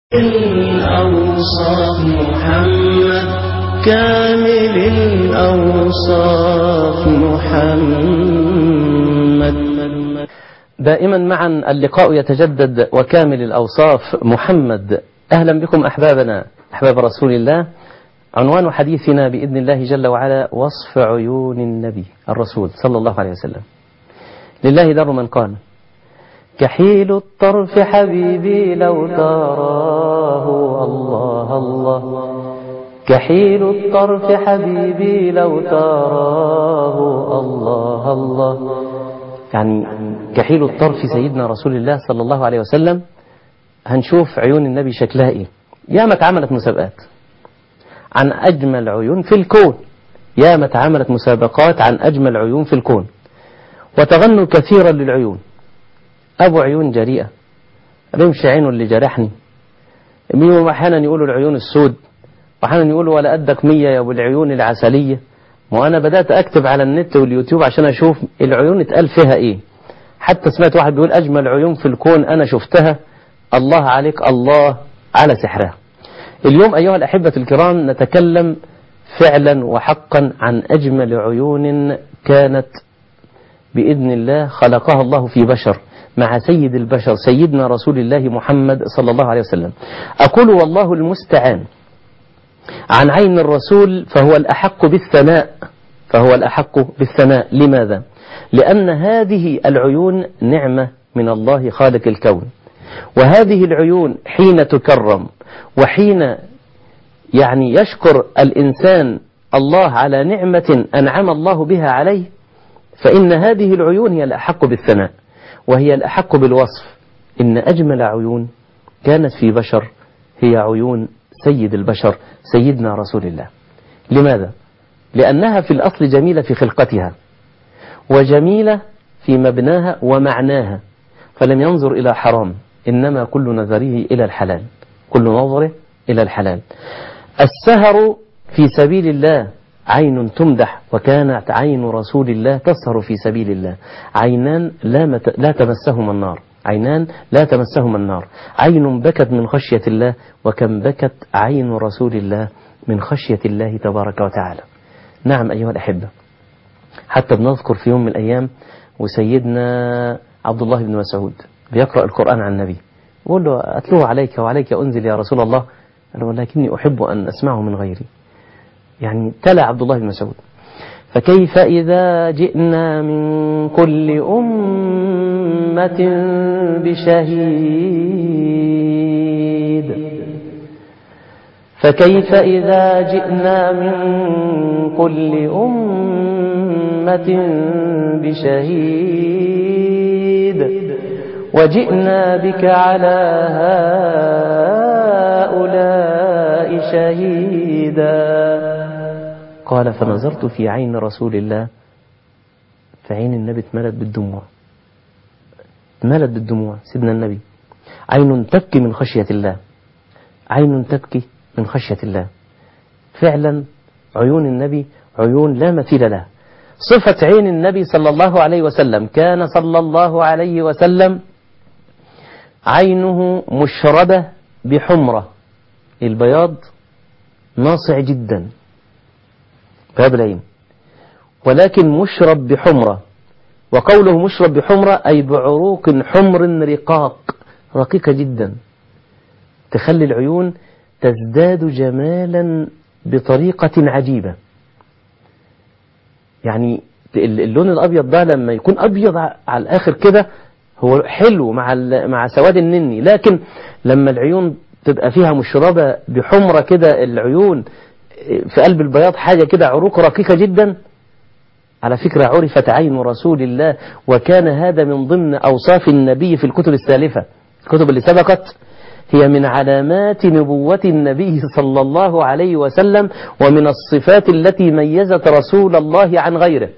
الأوصاف محمد كامل الأوصاف محمد دائما معا اللقاء يتجدد وكامل الأوصاف محمد أهلا بكم أحبابنا أحباب رسول الله عنوان حديثنا بإذن الله جل وعلا وصف عيون النبي الرسول صلى الله عليه وسلم لله در من قال كحيل الطرف حبيبي لو تراه الله الله كحيل الطرف حبيبي لو تراه الله الله يعني كحيل الطرف سيدنا رسول الله صلى الله عليه وسلم هنشوف عيون النبي شكلها ايه ياما اتعملت مسابقات عن أجمل عيون في الكون ياما اتعملت مسابقات عن أجمل عيون في الكون وتغنوا كثيرا للعيون أبو عيون جريئة رمش عينه اللي جرحني مين أحيانا يقولوا العيون السود وأحيانا يقولوا ولا قدك مية يا أبو العيون العسلية وأنا بدأت أكتب على النت واليوتيوب عشان أشوف العيون اتقال فيها إيه حتى سمعت واحد بيقول أجمل عيون في الكون أنا شفتها الله عليك الله على سحرها اليوم أيها الأحبة الكرام نتكلم فعلا وحقا عن أجمل عيون كانت بإذن الله خلقها الله في بشر مع سيد البشر سيدنا رسول الله محمد صلى الله عليه وسلم أقول والله المستعان عن عين الرسول فهو الأحق بالثناء فهو الأحق بالثناء لماذا؟ لأن هذه العيون نعمة من الله خالق الكون وهذه العيون حين تكرم وحين يعني يشكر الإنسان الله على نعمة أنعم الله بها عليه فإن هذه العيون هي الأحق بالثناء وهي الأحق بالوصف إن أجمل عيون كانت في بشر هي عيون سيد البشر سيدنا رسول الله لماذا؟ لأنها في الأصل جميلة في خلقتها وجميلة في مبناها ومعناها فلم ينظر إلى حرام إنما كل نظره إلى الحلال كل نظره إلى الحلال السهر في سبيل الله عين تمدح وكانت عين رسول الله تسهر في سبيل الله عينان لا, مت... لا تمسهما النار عينان لا تمسهما النار عين بكت من خشية الله وكم بكت عين رسول الله من خشية الله تبارك وتعالى نعم أيها الأحبة حتى بنذكر في يوم من الأيام وسيدنا عبد الله بن مسعود بيقرأ القرآن عن النبي يقول له أتلوه عليك وعليك أنزل يا رسول الله قال ولكني أحب أن أسمعه من غيري يعني تلا عبد الله بن مسعود فكيف إذا جئنا من كل أمة بشهيد فكيف إذا جئنا من كل أمة بشهيد وجئنا بك على هؤلاء شهيدا قال فنظرت في عين رسول الله فعين النبي اتملت بالدموع اتملت بالدموع سيدنا النبي عين تبكي من خشية الله عين تبكي من خشية الله فعلا عيون النبي عيون لا مثيل لها صفة عين النبي صلى الله عليه وسلم كان صلى الله عليه وسلم عينه مشربة بحمرة البياض ناصع جدا بياض العين ولكن مشرب بحمرة وقوله مشرب بحمرة أي بعروق حمر رقاق رقيقة جدا تخلي العيون تزداد جمالا بطريقة عجيبة يعني اللون الأبيض ده لما يكون أبيض على الآخر كده هو حلو مع مع سواد النني لكن لما العيون تبقى فيها مشربة بحمرة كده العيون في قلب البياض حاجة كده عروق رقيقة جدا على فكرة عرفت عين رسول الله وكان هذا من ضمن أوصاف النبي في الكتب السالفة الكتب اللي سبقت هي من علامات نبوة النبي صلى الله عليه وسلم ومن الصفات التي ميزت رسول الله عن غيره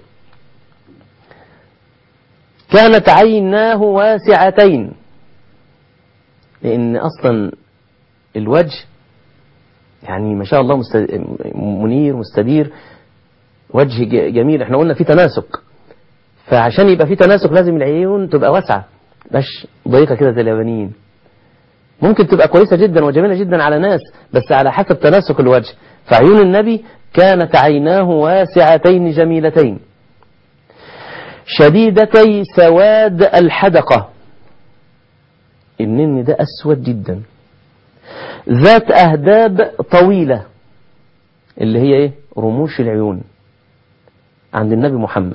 كانت عيناه واسعتين لأن أصلا الوجه يعني ما شاء الله مست... منير مستدير وجه جميل احنا قلنا في تناسق فعشان يبقى في تناسق لازم العيون تبقى واسعة مش ضيقة كده زي اليابانيين ممكن تبقى كويسة جدا وجميلة جدا على ناس بس على حسب تناسق الوجه فعيون النبي كانت عيناه واسعتين جميلتين شديدتي سواد الحدقة النن ده أسود جدا ذات أهداب طويلة اللي هي إيه رموش العيون عند النبي محمد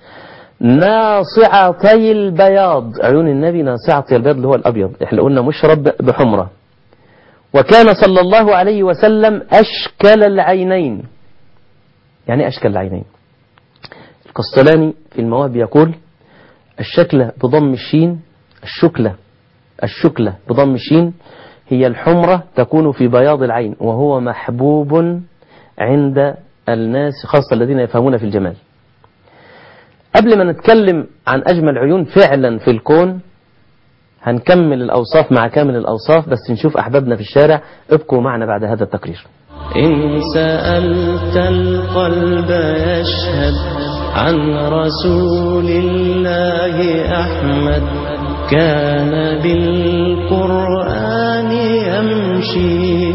ناصعتي البياض عيون النبي ناصعتي البياض اللي هو الأبيض احنا قلنا مشرب بحمرة وكان صلى الله عليه وسلم أشكل العينين يعني أشكل العينين القسطلاني في المواد يقول الشكلة بضم الشين الشكلة الشكلة بضم الشين هي الحمرة تكون في بياض العين وهو محبوب عند الناس خاصة الذين يفهمون في الجمال قبل ما نتكلم عن أجمل عيون فعلا في الكون هنكمل الأوصاف مع كامل الأوصاف بس نشوف أحبابنا في الشارع ابقوا معنا بعد هذا التقرير إن سألت القلب يشهد عن رسول الله أحمد كان بالقرآن يمشي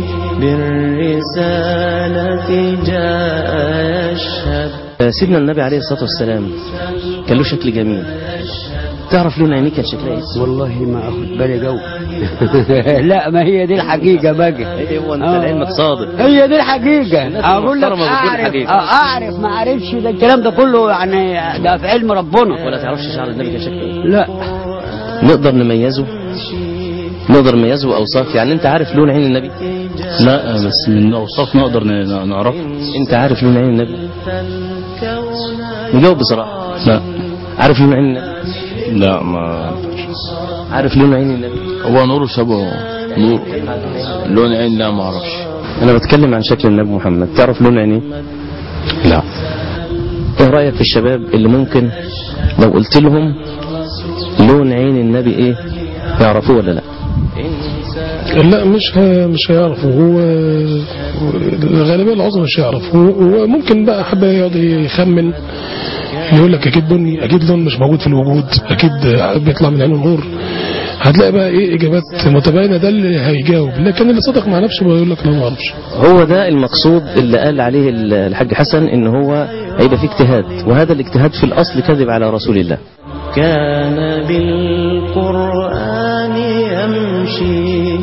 بالرسالة جاء يشهد سيدنا النبي عليه الصلاة والسلام كان له شكل جميل تعرف لون عينيه كان شكلها ايه؟ والله ما اخد بالي جو لا ما هي دي الحقيقة بقى ايه هو انت آه. لعلمك صادق هي دي الحقيقة الناس اقول لك المحترمة بتقول اعرف الحقيقة. آه، اعرف ما اعرفش ده الكلام ده كله يعني ده في علم ربنا ولا تعرفش شعر النبي كان شكله ايه؟ لا نقدر نميزه نقدر نميزه بأوصاف يعني انت عارف لون عين النبي لا بس من اوصاف نقدر ن- نعرفها انت عارف لون عين النبي نجاوب بصراحة لا عارف لون عين النبي لا ما عارف لون عين النبي هو نور شبهه نور لون عين لا ما اعرفش انا بتكلم عن شكل النبي محمد تعرف لون عينيه لا ايه رأيك في الشباب اللي ممكن لو قلت لهم لون عين النبي ايه يعرفوه ولا لا لا مش ه... مش هيعرفوا هو الغالبية العظمى مش هيعرف هو هو ممكن بقى حب يقعد يخمن يقول لك اكيد بني اكيد لون مش موجود في الوجود اكيد بيطلع من عينه نور هتلاقي بقى ايه اجابات متباينه ده اللي هيجاوب لكن اللي صدق مع نفسه بيقول لك انا ما اعرفش هو ده المقصود اللي قال عليه الحاج حسن ان هو هيبقى فيه اجتهاد وهذا الاجتهاد في الاصل كذب على رسول الله كان بالقرآن يمشي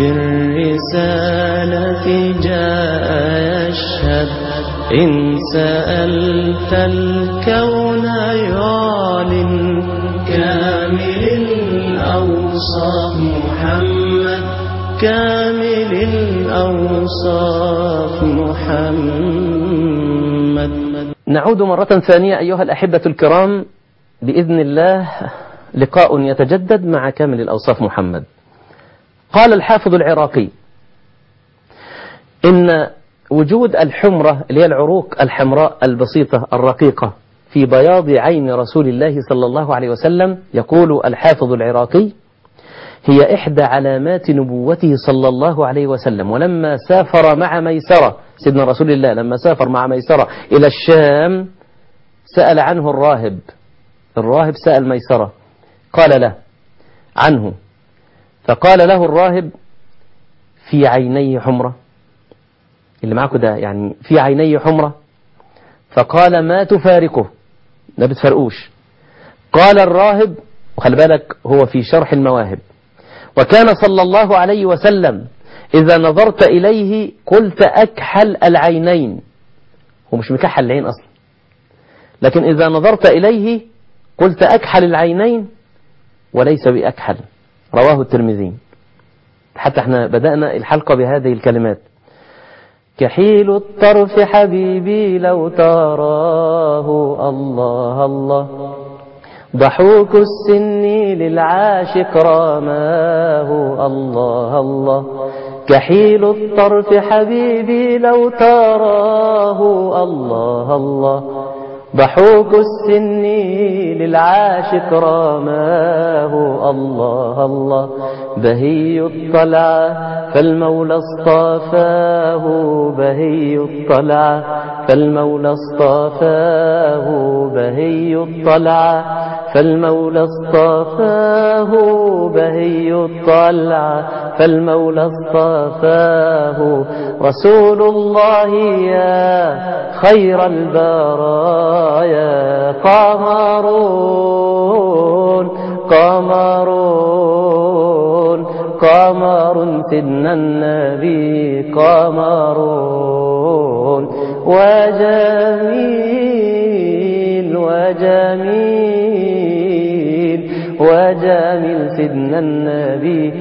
بالرسالة جاء يشهد إن سألت الكون يعلن كامل الأوصاف محمد كامل الأوصاف محمد نعود مرة ثانية أيها الأحبة الكرام بإذن الله لقاء يتجدد مع كامل الأوصاف محمد قال الحافظ العراقي إن وجود الحمرة اللي هي العروق الحمراء البسيطة الرقيقة في بياض عين رسول الله صلى الله عليه وسلم يقول الحافظ العراقي هي إحدى علامات نبوته صلى الله عليه وسلم ولما سافر مع ميسرة سيدنا رسول الله لما سافر مع ميسرة إلى الشام سأل عنه الراهب الراهب سأل ميسرة قال له عنه فقال له الراهب في عينيه حمرة اللي معكم ده يعني في عينيه حمرة فقال ما تفارقه ما بتفرقوش قال الراهب وخلي بالك هو في شرح المواهب وكان صلى الله عليه وسلم إذا نظرت إليه قلت أكحل العينين هو مش مكحل العين أصلا لكن إذا نظرت إليه قلت أكحل العينين وليس بأكحل رواه الترمذي حتى احنا بدأنا الحلقة بهذه الكلمات كحيل الطرف حبيبي لو تراه الله الله ضحوك السن للعاشق راماه الله الله كحيل الطرف حبيبي لو تراه الله الله ضحوك السن للعاشق راماه الله الله بهي الطلعة فالمولى اصطفاه بهي الطلعة فالمولى اصطفاه بهي الطلعة فالمولى اصطفاه بهي الطلعة فالمولى اصطفاه رسول الله يا خير البرايا قمرون قمرون قمر سيدنا النبي قمرون وجميل وجميل وجميل سيدنا النبي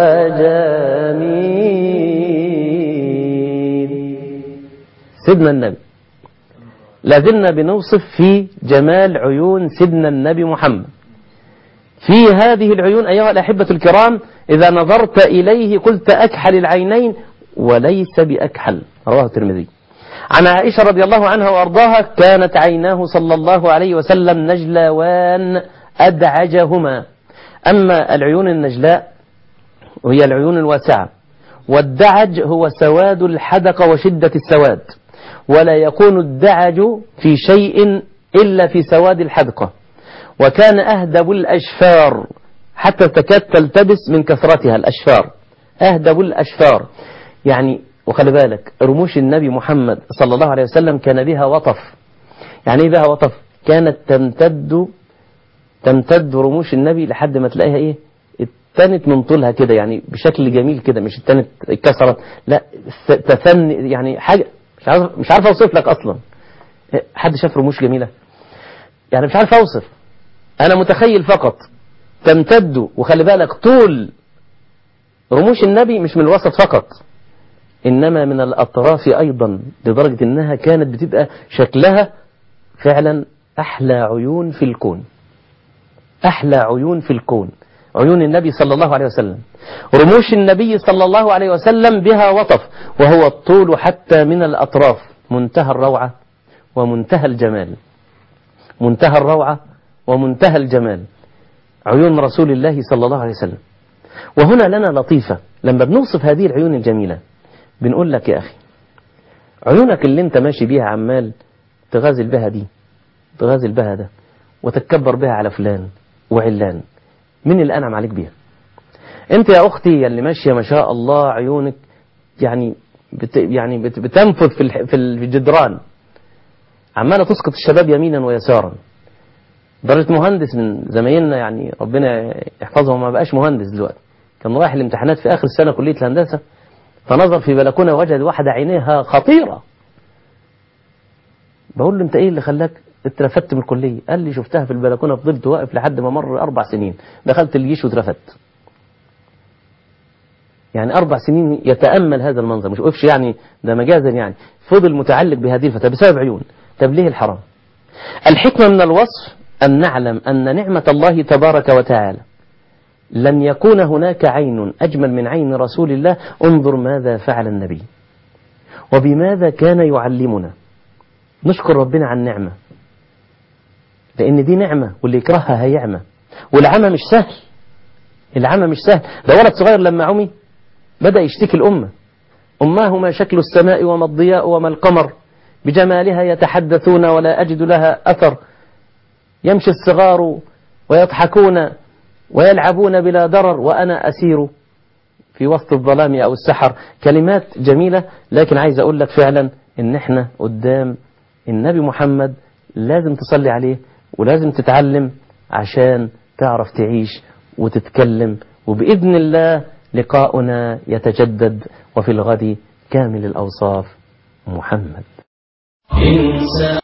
وجميل سيدنا النبي لازلنا بنوصف في جمال عيون سيدنا النبي محمد في هذه العيون أيها الأحبة الكرام إذا نظرت إليه قلت أكحل العينين وليس بأكحل رواه الترمذي عن عائشة رضي الله عنها وأرضاها كانت عيناه صلى الله عليه وسلم نجلوان أدعجهما أما العيون النجلاء وهي العيون الواسعة والدعج هو سواد الحدقة وشدة السواد ولا يكون الدعج في شيء إلا في سواد الحدقة وكان أهدب الأشفار حتى تكاد تلتبس من كثرتها الأشفار أهدب الأشفار يعني وخلي بالك رموش النبي محمد صلى الله عليه وسلم كان بها وطف يعني ايه بها وطف كانت تمتد تمتد رموش النبي لحد ما تلاقيها ايه اتنت من طولها كده يعني بشكل جميل كده مش اتنت اتكسرت لا تثني يعني حاجة مش عارف مش عارف اوصف لك اصلا حد شاف رموش جميلة يعني مش عارف اوصف انا متخيل فقط تمتد وخلي بالك طول رموش النبي مش من الوسط فقط إنما من الأطراف أيضا لدرجة أنها كانت بتبقى شكلها فعلا أحلى عيون في الكون أحلى عيون في الكون عيون النبي صلى الله عليه وسلم رموش النبي صلى الله عليه وسلم بها وطف وهو الطول حتى من الأطراف منتهى الروعة ومنتهى الجمال منتهى الروعة ومنتهى الجمال عيون رسول الله صلى الله عليه وسلم وهنا لنا لطيفة لما بنوصف هذه العيون الجميلة بنقول لك يا أخي عيونك اللي انت ماشي بيها عمال تغازل بها دي تغازل بها ده وتتكبر بها على فلان وعلان مين اللي أنعم عليك بيها انت يا أختي اللي ماشية ما شاء الله عيونك يعني بت يعني بت بتنفذ في الح- في الجدران عمالة تسقط الشباب يمينا ويسارا درجة مهندس من زمايلنا يعني ربنا يحفظه ما بقاش مهندس دلوقتي كان رايح الامتحانات في آخر السنة كلية الهندسة فنظر في بلكونة وجد واحدة عينيها خطيرة بقول له انت ايه اللي خلاك اترفدت من الكلية قال لي شفتها في البلكونة فضلت واقف لحد ما مر أربع سنين دخلت الجيش واترفدت يعني أربع سنين يتأمل هذا المنظر مش وقفش يعني ده مجازا يعني فضل متعلق بهذه الفتاة بسبب عيون طب ليه الحرام الحكمة من الوصف أن نعلم أن نعمة الله تبارك وتعالى لن يكون هناك عين أجمل من عين رسول الله انظر ماذا فعل النبي وبماذا كان يعلمنا نشكر ربنا على النعمة لأن دي نعمة واللي يكرهها هيعمى والعمى مش سهل العمى مش سهل ده ولد صغير لما عمي بدأ يشتكي الأمة أماه ما شكل السماء وما الضياء وما القمر بجمالها يتحدثون ولا أجد لها أثر يمشي الصغار ويضحكون ويلعبون بلا ضرر وأنا أسير في وسط الظلام أو السحر كلمات جميلة لكن عايز أقول لك فعلا إن إحنا قدام النبي محمد لازم تصلي عليه ولازم تتعلم عشان تعرف تعيش وتتكلم وبإذن الله لقاؤنا يتجدد وفي الغد كامل الأوصاف محمد إنسان